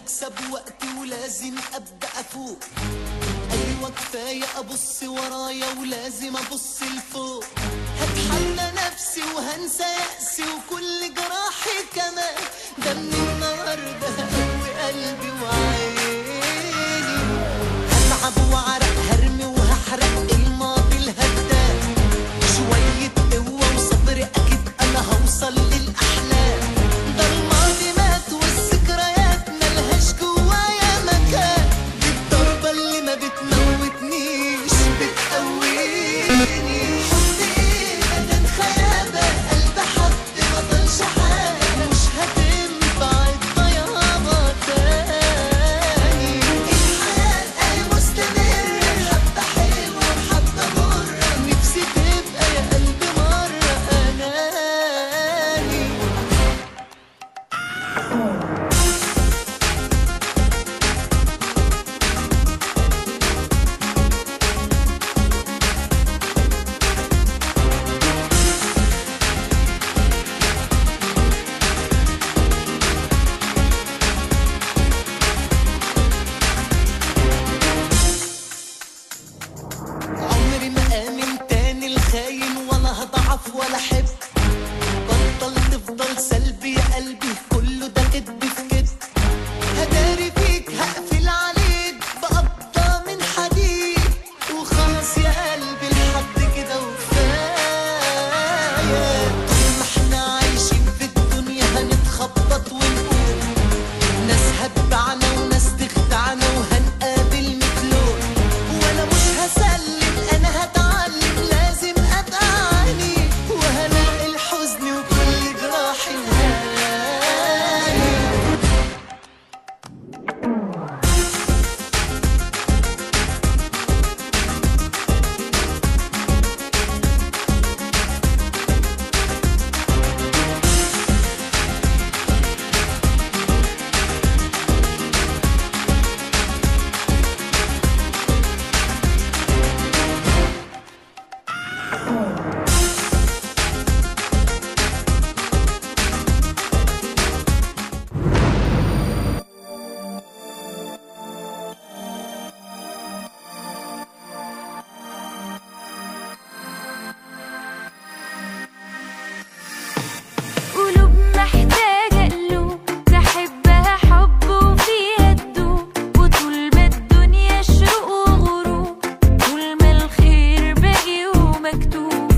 هكسب وقت ولازم ابدا افوق ايوه كفايه ابص ورايا ولازم ابص لفوق هتحلى نفسي وهنسى يأسي وكل جراحي كمان ده من النهارده هقوي قلبي وعيني هتعب وعرق هرمي وهحرق الماضي الهدام شوية قوة وصبر أكيد أنا هوصل للأحلام ده الماضي مات والذكريات ملهاش جوايا مكان دي الضربة اللي ما بتموتنيش بتقويني حب إيه بدن خيابة قلب حد مضلش حاجة مش هتنفع الضياعة تاني الحياة أهي مستمرة حبة حلوة وحبة مرة نفسي تبقى يا قلبي مرة أناني عمري ما آمن تاني الخاين ولا هضعف ولا حب بطل تفضل سلبي يا قلبي كله ده كدب في كدب هداري فيك هقفل عليك بقبضة من حديد وخلاص يا قلبي لحد كده وكفاية طول ما احنا عايشين في الدنيا هنتخبط ونقول ناس هتبعنا وناس تخدعنا وهنقابل مثلهم وانا مش هسلم انا هتعلم لازم ابقى عنيد وهلاقي الحزن وكل جراحي هاني قلوب محتاجة قلوب نحبها حب وفيها تدوب وطول ما الدنيا شروق وغروب طول ما الخير باقي ومكتوب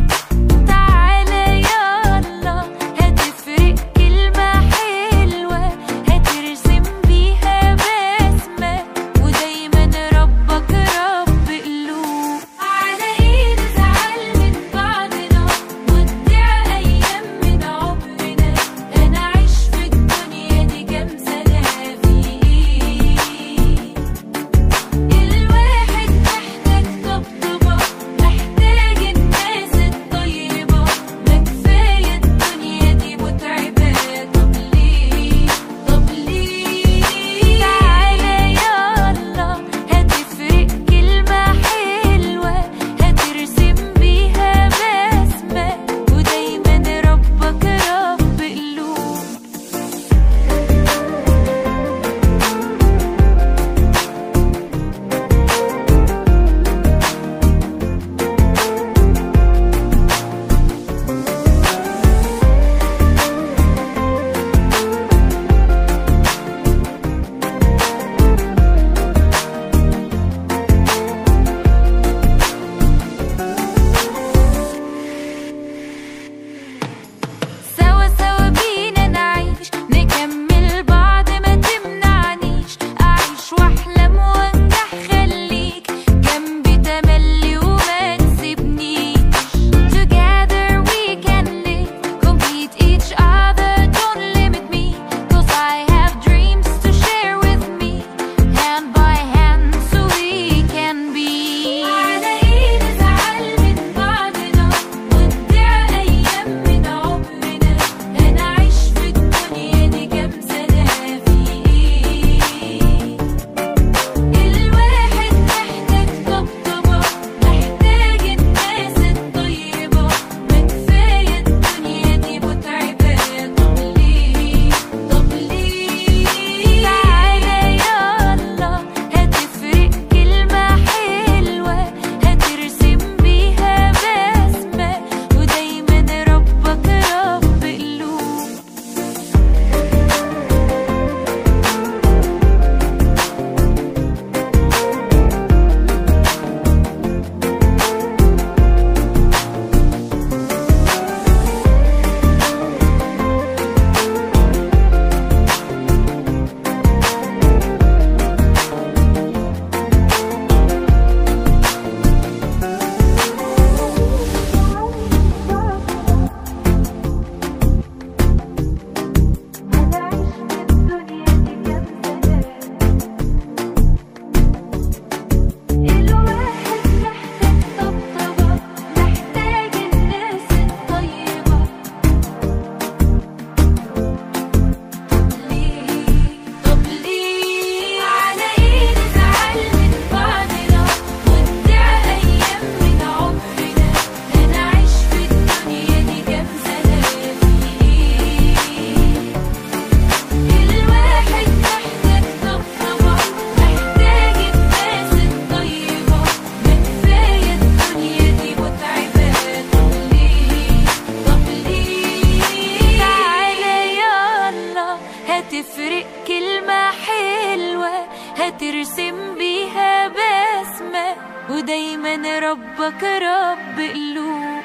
حبك رب قلوب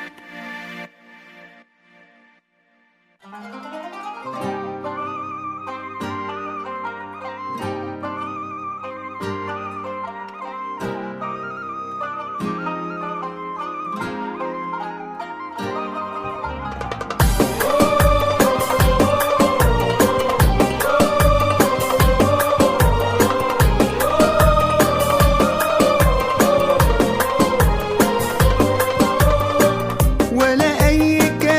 ولا أي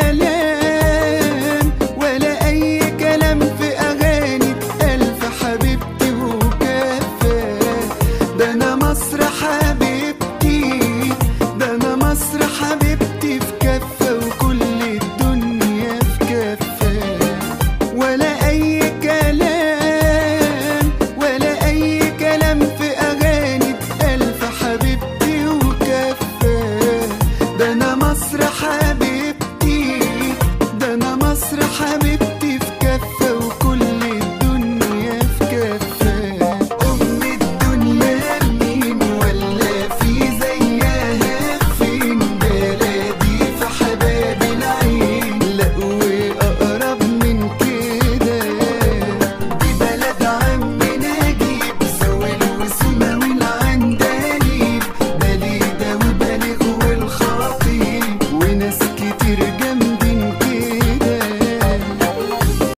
كلام ولا أي كلام في أغاني ألف حبيبتي وكفى ده أنا مصر حبيبتي ده أنا مصر حبيبتي في كفة وكل الدنيا في كفة ولا أي كلام ولا أي كلام في أغاني ألف حبيبتي وكفى ده أنا مصر حبيبتي